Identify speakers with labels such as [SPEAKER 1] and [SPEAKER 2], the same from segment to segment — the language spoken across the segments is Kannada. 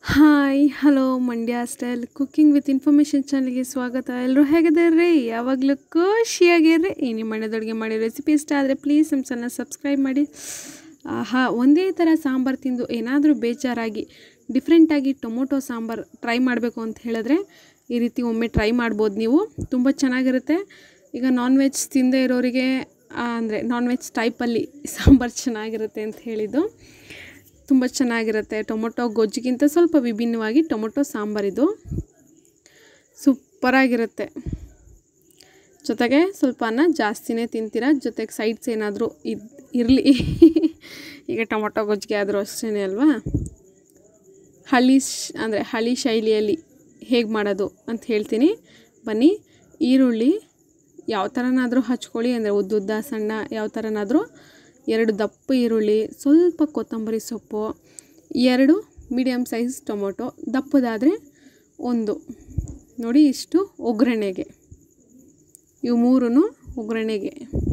[SPEAKER 1] hi hello Mandya style cooking with information ಚಾನಲ್ಗೆ ಸ್ವಾಗತ ಎಲ್ಲರೂ ಹೇಗಿದ್ದಾರೆ ಯಾವಾಗಲೂ ಖುಷಿಯಾಗಿರ್ರಿ ಈ ನಿಮ್ಮ ಮನೆದೊಳಗೆ ಮಾಡಿ ರೆಸಿಪಿ ಇಷ್ಟ ಆದರೆ ಪ್ಲೀಸ್ ನಮ್ಮ ಚಾನಲ್ ಸಬ್ಸ್ಕ್ರೈಬ್ ಮಾಡಿ ಆಹಾ ಒಂದೇ ಥರ ಸಾಂಬಾರು ತಿಂದು ಏನಾದರೂ ಬೇಜಾರಾಗಿ ಡಿಫ್ರೆಂಟಾಗಿ ಟೊಮೊಟೊ ಸಾಂಬಾರು ಟ್ರೈ ಮಾಡಬೇಕು ಅಂತ ಹೇಳಿದ್ರೆ ಈ ರೀತಿ ಒಮ್ಮೆ ಟ್ರೈ ಮಾಡ್ಬೋದು ನೀವು ತುಂಬ ಚೆನ್ನಾಗಿರುತ್ತೆ ಈಗ ನಾನ್ ವೆಜ್ ತಿಂದೇ ಇರೋರಿಗೆ ಅಂದರೆ ನಾನ್ ವೆಜ್ ಟೈಪಲ್ಲಿ ಸಾಂಬಾರು ಚೆನ್ನಾಗಿರುತ್ತೆ ಅಂತ ಹೇಳಿದ್ದು ತುಂಬ ಚೆನ್ನಾಗಿರುತ್ತೆ ಟೊಮೊಟೊ ಗೊಜ್ಜಿಗಿಂತ ಸ್ವಲ್ಪ ವಿಭಿನ್ನವಾಗಿ ಟೊಮೊಟೊ ಸಾಂಬಾರಿದು ಸೂಪರಾಗಿರುತ್ತೆ ಜೊತೆಗೆ ಸ್ವಲ್ಪ ಅನ್ನ ಜಾಸ್ತಿನೇ ತಿಂತೀರ ಜೊತೆಗೆ ಸೈಡ್ಸ್ ಏನಾದರೂ ಇದು ಇರಲಿ ಈಗ ಟೊಮೊಟೊ ಗೊಜ್ಜಿಗೆ ಆದರೂ ಅಷ್ಟೇ ಅಲ್ವಾ ಹಳ್ಳಿ ಶ್ ಅಂದರೆ ಹಳ್ಳಿ ಶೈಲಿಯಲ್ಲಿ ಹೇಗೆ ಮಾಡೋದು ಅಂತ ಹೇಳ್ತೀನಿ ಬನ್ನಿ ಈರುಳ್ಳಿ ಯಾವ ಥರನಾದರೂ ಹಚ್ಕೊಳ್ಳಿ ಅಂದರೆ ಉದ್ದುದ್ದ ಸಣ್ಣ ಯಾವ ಥರನಾದರೂ ಎರಡು ದಪ್ಪ ಈರುಳ್ಳಿ ಸ್ವಲ್ಪ ಕೊತ್ತಂಬರಿ ಸೊಪ್ಪು ಎರಡು ಮೀಡಿಯಮ್ ಸೈಜ್ ಟೊಮೊಟೊ ದಪ್ಪದಾದರೆ ಒಂದು ನೋಡಿ ಇಷ್ಟು ಒಗ್ಗರಣೆಗೆ ಇವು ಮೂರೂ ಒಗ್ಗರಣೆಗೆ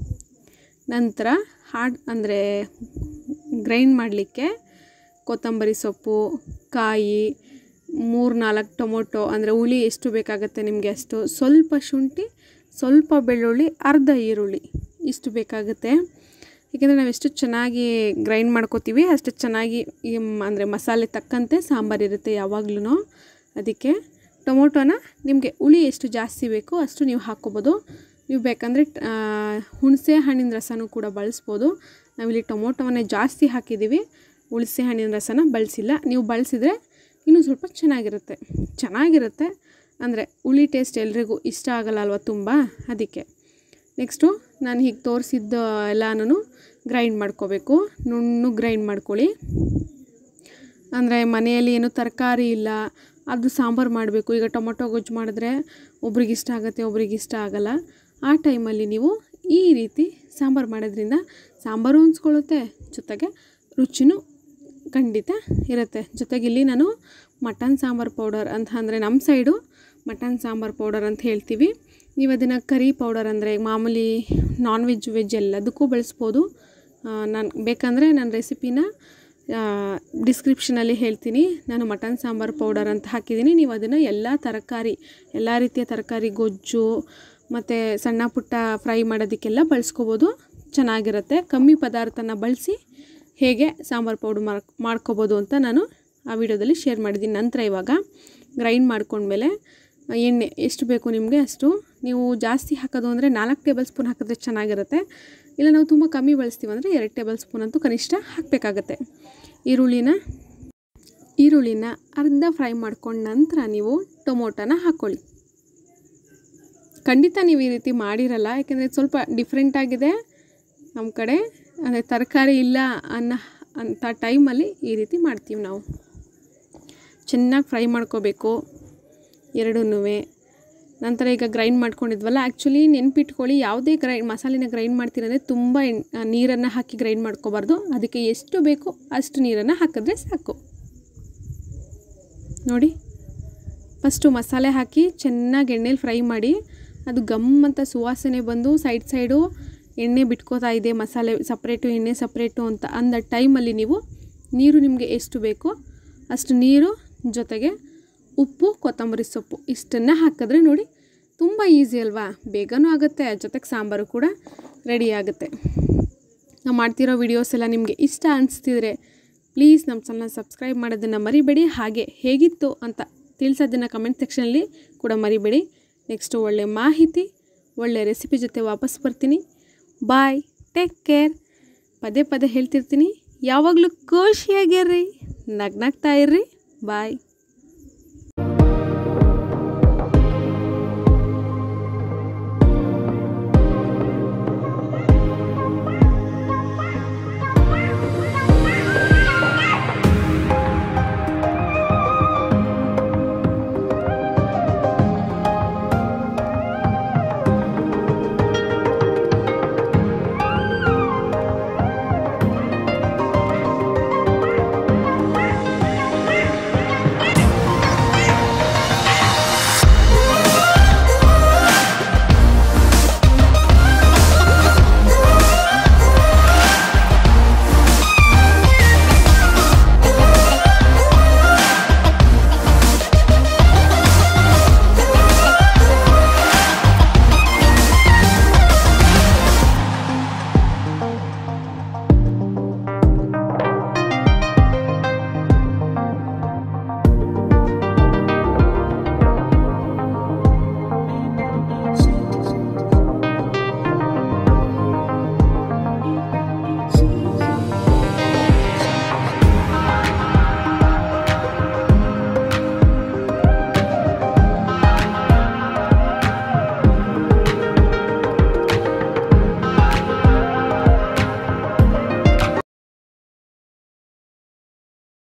[SPEAKER 1] ನಂತರ ಹಾಡ್ ಅಂದರೆ ಗ್ರೈಂಡ್ ಮಾಡಲಿಕ್ಕೆ ಕೊತ್ತಂಬರಿ ಸೊಪ್ಪು ಕಾಯಿ ಮೂರು ನಾಲ್ಕು ಟೊಮೊಟೊ ಅಂದರೆ ಹುಳಿ ಎಷ್ಟು ಬೇಕಾಗುತ್ತೆ ನಿಮಗೆ ಅಷ್ಟು ಸ್ವಲ್ಪ ಶುಂಠಿ ಸ್ವಲ್ಪ ಬೆಳ್ಳುಳ್ಳಿ ಅರ್ಧ ಈರುಳ್ಳಿ ಇಷ್ಟು ಬೇಕಾಗುತ್ತೆ ಏಕೆಂದರೆ ನಾವು ಎಷ್ಟು ಚೆನ್ನಾಗಿ ಗ್ರೈಂಡ್ ಮಾಡ್ಕೋತೀವಿ ಅಷ್ಟು ಚೆನ್ನಾಗಿ ಈ ಅಂದರೆ ಮಸಾಲೆ ತಕ್ಕಂತೆ ಸಾಂಬಾರು ಇರುತ್ತೆ ಯಾವಾಗ್ಲೂ ಅದಕ್ಕೆ ಟೊಮೊಟೊನ ನಿಮಗೆ ಹುಳಿ ಎಷ್ಟು ಜಾಸ್ತಿ ಬೇಕೋ ಅಷ್ಟು ನೀವು ಹಾಕ್ಕೋಬೋದು ನೀವು ಬೇಕಂದರೆ ಹುಣಸೆ ಹಣ್ಣಿನ ರಸನೂ ಕೂಡ ಬಳಸ್ಬೋದು ನಾವಿಲ್ಲಿ ಟೊಮೊಟೊವನ್ನೇ ಜಾಸ್ತಿ ಹಾಕಿದ್ದೀವಿ ಹುಣಸೆ ಹಣ್ಣಿನ ರಸನ ಬಳಸಿಲ್ಲ ನೀವು ಬಳಸಿದರೆ ಇನ್ನೂ ಸ್ವಲ್ಪ ಚೆನ್ನಾಗಿರುತ್ತೆ ಚೆನ್ನಾಗಿರುತ್ತೆ ಅಂದರೆ ಹುಳಿ ಟೇಸ್ಟ್ ಎಲ್ರಿಗೂ ಇಷ್ಟ ಆಗಲ್ಲ ಅಲ್ವ ತುಂಬ ಅದಕ್ಕೆ ನೆಕ್ಸ್ಟು ನಾನು ಹೀಗೆ ತೋರಿಸಿದ್ದ ಎಲ್ಲನೂ ಗ್ರೈಂಡ್ ಮಾಡ್ಕೋಬೇಕು ನುಣ್ಣು ಗ್ರೈಂಡ್ ಮಾಡ್ಕೊಳ್ಳಿ ಅಂದರೆ ಮನೆಯಲ್ಲಿ ಏನು ತರಕಾರಿ ಇಲ್ಲ ಅದು ಸಾಂಬಾರು ಮಾಡಬೇಕು ಈಗ ಟೊಮೊಟೊ ಗೊಜ್ಜು ಮಾಡಿದ್ರೆ ಒಬ್ರಿಗೆ ಇಷ್ಟ ಆಗುತ್ತೆ ಒಬ್ರಿಗೆ ಇಷ್ಟ ಆಗಲ್ಲ ಆ ಟೈಮಲ್ಲಿ ನೀವು ಈ ರೀತಿ ಸಾಂಬಾರು ಮಾಡೋದ್ರಿಂದ ಸಾಂಬಾರು ಉಣಿಸ್ಕೊಳ್ಳುತ್ತೆ ಜೊತೆಗೆ ರುಚಿನೂ ಖಂಡಿತ ಇರುತ್ತೆ ಜೊತೆಗೆ ಇಲ್ಲಿ ನಾನು ಮಟನ್ ಸಾಂಬಾರು ಪೌಡರ್ ಅಂತ ಅಂದರೆ ನಮ್ಮ ಸೈಡು ಮಟನ್ ಸಾಂಬಾರು ಪೌಡರ್ ಅಂತ ಹೇಳ್ತೀವಿ ನೀವು ಅದನ್ನು ಕರಿ ಪೌಡರ್ ಅಂದರೆ ಮಾಮೂಲಿ ನಾನ್ ವೆಜ್ ವೆಜ್ ಎಲ್ಲದಕ್ಕೂ ಬಳಸ್ಬೋದು ನಾನು ಬೇಕಂದರೆ ನನ್ನ ರೆಸಿಪಿನ ಡಿಸ್ಕ್ರಿಪ್ಷನಲ್ಲಿ ಹೇಳ್ತೀನಿ ನಾನು ಮಟನ್ ಸಾಂಬಾರು ಪೌಡರ್ ಅಂತ ಹಾಕಿದ್ದೀನಿ ನೀವು ಅದನ್ನು ಎಲ್ಲ ತರಕಾರಿ ಎಲ್ಲ ರೀತಿಯ ತರಕಾರಿ ಗೊಜ್ಜು ಮತ್ತು ಸಣ್ಣ ಪುಟ್ಟ ಫ್ರೈ ಮಾಡೋದಕ್ಕೆಲ್ಲ ಬಳಸ್ಕೋಬೋದು ಚೆನ್ನಾಗಿರುತ್ತೆ ಕಮ್ಮಿ ಪದಾರ್ಥನ ಬಳಸಿ ಹೇಗೆ ಸಾಂಬಾರು ಪೌಡ್ರ್ ಮಾರ್ ಮಾಡ್ಕೋಬೋದು ಅಂತ ನಾನು ಆ ವಿಡಿಯೋದಲ್ಲಿ ಶೇರ್ ಮಾಡಿದ್ದೀನಿ ನಂತರ ಇವಾಗ ಗ್ರೈಂಡ್ ಮಾಡ್ಕೊಂಡ್ಮೇಲೆ ಎಣ್ಣೆ ಎಷ್ಟು ಬೇಕು ನಿಮಗೆ ಅಷ್ಟು ನೀವು ಜಾಸ್ತಿ ಹಾಕೋದು ಅಂದರೆ ನಾಲ್ಕು ಟೇಬಲ್ ಸ್ಪೂನ್ ಹಾಕಿದ್ರೆ ಚೆನ್ನಾಗಿರುತ್ತೆ ಇಲ್ಲ ನಾವು ತುಂಬ ಕಮ್ಮಿ ಬಳಸ್ತೀವಿ ಅಂದರೆ ಎರಡು ಟೇಬಲ್ ಸ್ಪೂನ್ ಅಂತೂ ಕನಿಷ್ಠ ಹಾಕಬೇಕಾಗತ್ತೆ ಈರುಳ್ಳಿನ ಈರುಳ್ಳಿನ ಅರ್ಧ ಫ್ರೈ ಮಾಡ್ಕೊಂಡ ನಂತರ ನೀವು ಟೊಮೊಟೊನ ಹಾಕ್ಕೊಳ್ಳಿ ಖಂಡಿತ ನೀವು ಈ ರೀತಿ ಮಾಡಿರಲ್ಲ ಯಾಕೆಂದರೆ ಸ್ವಲ್ಪ ಡಿಫ್ರೆಂಟಾಗಿದೆ ನಮ್ಮ ಕಡೆ ಅಂದರೆ ತರಕಾರಿ ಇಲ್ಲ ಅನ್ನೋ ಅಂಥ ಟೈಮಲ್ಲಿ ಈ ರೀತಿ ಮಾಡ್ತೀವಿ ನಾವು ಚೆನ್ನಾಗಿ ಫ್ರೈ ಮಾಡ್ಕೋಬೇಕು ಎರಡೂ ನಂತರ ಈಗ ಗ್ರೈಂಡ್ ಮಾಡ್ಕೊಂಡಿದ್ವಲ್ಲ ಆ್ಯಕ್ಚುಲಿ ನೆನ್ಪಿಟ್ಕೊಳ್ಳಿ ಯಾವುದೇ ಗ್ರೈಂಡ್ ಮಸಾಲೆನ ಗ್ರೈಂಡ್ ಮಾಡ್ತೀರಂದರೆ ತುಂಬ ನೀರನ್ನು ಹಾಕಿ ಗ್ರೈಂಡ್ ಮಾಡ್ಕೋಬಾರ್ದು ಅದಕ್ಕೆ ಎಷ್ಟು ಬೇಕೋ ಅಷ್ಟು ನೀರನ್ನು ಹಾಕಿದ್ರೆ ಸಾಕು ನೋಡಿ ಫಸ್ಟು ಮಸಾಲೆ ಹಾಕಿ ಚೆನ್ನಾಗಿ ಎಣ್ಣೆಲಿ ಫ್ರೈ ಮಾಡಿ ಅದು ಗಮ್ ಅಂತ ಸುವಾಸನೆ ಬಂದು ಸೈಡ್ ಸೈಡು ಎಣ್ಣೆ ಬಿಟ್ಕೋತಾ ಇದೆ ಮಸಾಲೆ ಸಪ್ರೇಟು ಎಣ್ಣೆ ಸಪ್ರೇಟು ಅಂತ ಅಂದ ಟೈಮಲ್ಲಿ ನೀವು ನೀರು ನಿಮಗೆ ಎಷ್ಟು ಬೇಕೋ ಅಷ್ಟು ನೀರು ಜೊತೆಗೆ ಉಪ್ಪು ಕೊತ್ತಂಬರಿ ಸೊಪ್ಪು ಇಷ್ಟನ್ನು ಹಾಕಿದ್ರೆ ನೋಡಿ ತುಂಬ ಈಸಿ ಅಲ್ವಾ ಬೇಗನೂ ಆಗುತ್ತೆ ಜೊತೆಗೆ ಸಾಂಬಾರು ಕೂಡ ರೆಡಿ ಆಗುತ್ತೆ ನಾವು ಮಾಡ್ತಿರೋ ವಿಡಿಯೋಸ್ ಎಲ್ಲ ನಿಮಗೆ ಇಷ್ಟ ಅನಿಸ್ತಿದ್ರೆ ಪ್ಲೀಸ್ ನಮ್ಮ ಚಾನಲ್ ಸಬ್ಸ್ಕ್ರೈಬ್ ಮಾಡೋದನ್ನು ಮರಿಬೇಡಿ ಹಾಗೆ ಹೇಗಿತ್ತು ಅಂತ ತಿಳಿಸೋದನ್ನು ಕಮೆಂಟ್ ಸೆಕ್ಷನಲ್ಲಿ ಕೂಡ ಮರಿಬೇಡಿ ನೆಕ್ಸ್ಟು ಒಳ್ಳೆ ಮಾಹಿತಿ ಒಳ್ಳೆ ರೆಸಿಪಿ ಜೊತೆ ವಾಪಸ್ ಬರ್ತೀನಿ ಬಾಯ್ ಟೇಕ್ ಕೇರ್ ಪದೇ ಪದೇ ಹೇಳ್ತಿರ್ತೀನಿ ಯಾವಾಗಲೂ ಖುಷಿಯಾಗಿರ್ರಿ ನಗ್ನಾಗ್ತಾ ಇರ್ರಿ ಬಾಯ್